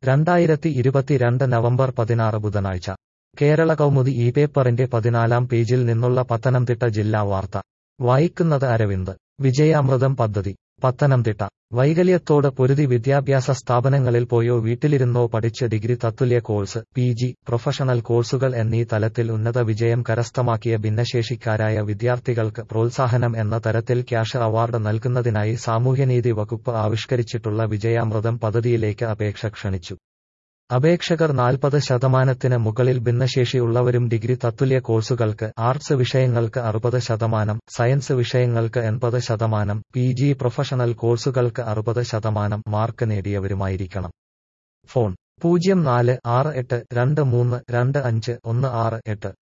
രണ്ടായിരത്തി ഇരുപത്തിരണ്ട് നവംബർ പതിനാറ് ബുധനാഴ്ച കേരള കൗമുദി ഈ പേപ്പറിന്റെ പതിനാലാം പേജിൽ നിന്നുള്ള പത്തനംതിട്ട ജില്ലാ വാർത്ത വായിക്കുന്നത് അരവിന്ദ് വിജയാമൃതം പദ്ധതി പത്തനംതിട്ട വൈകല്യത്തോട് പൊരുതി വിദ്യാഭ്യാസ സ്ഥാപനങ്ങളിൽ പോയോ വീട്ടിലിരുന്നോ പഠിച്ച് ഡിഗ്രി തത്തുല്യ കോഴ്സ് പി ജി പ്രൊഫഷണൽ കോഴ്സുകൾ എന്നീ തലത്തിൽ ഉന്നത വിജയം കരസ്ഥമാക്കിയ ഭിന്നശേഷിക്കാരായ വിദ്യാർത്ഥികൾക്ക് പ്രോത്സാഹനം എന്ന തരത്തിൽ ക്യാഷ് അവാർഡ് നൽകുന്നതിനായി സാമൂഹ്യനീതി വകുപ്പ് ആവിഷ്കരിച്ചിട്ടുള്ള വിജയാമൃതം പദ്ധതിയിലേക്ക് അപേക്ഷ ക്ഷണിച്ചു അപേക്ഷകർ നാൽപ്പത് ശതമാനത്തിന് മുകളിൽ ഭിന്നശേഷിയുള്ളവരും ഡിഗ്രി തത്തുല്യ കോഴ്സുകൾക്ക് ആർട്സ് വിഷയങ്ങൾക്ക് അറുപത് ശതമാനം സയൻസ് വിഷയങ്ങൾക്ക് എൺപത് ശതമാനം പി ജി പ്രൊഫഷണൽ കോഴ്സുകൾക്ക് അറുപത് ശതമാനം മാർക്ക് നേടിയവരുമായിരിക്കണം ഫോൺ പൂജ്യം നാല് ആറ് എട്ട് രണ്ട് മൂന്ന് രണ്ട് അഞ്ച് ഒന്ന് ആറ് എട്ട്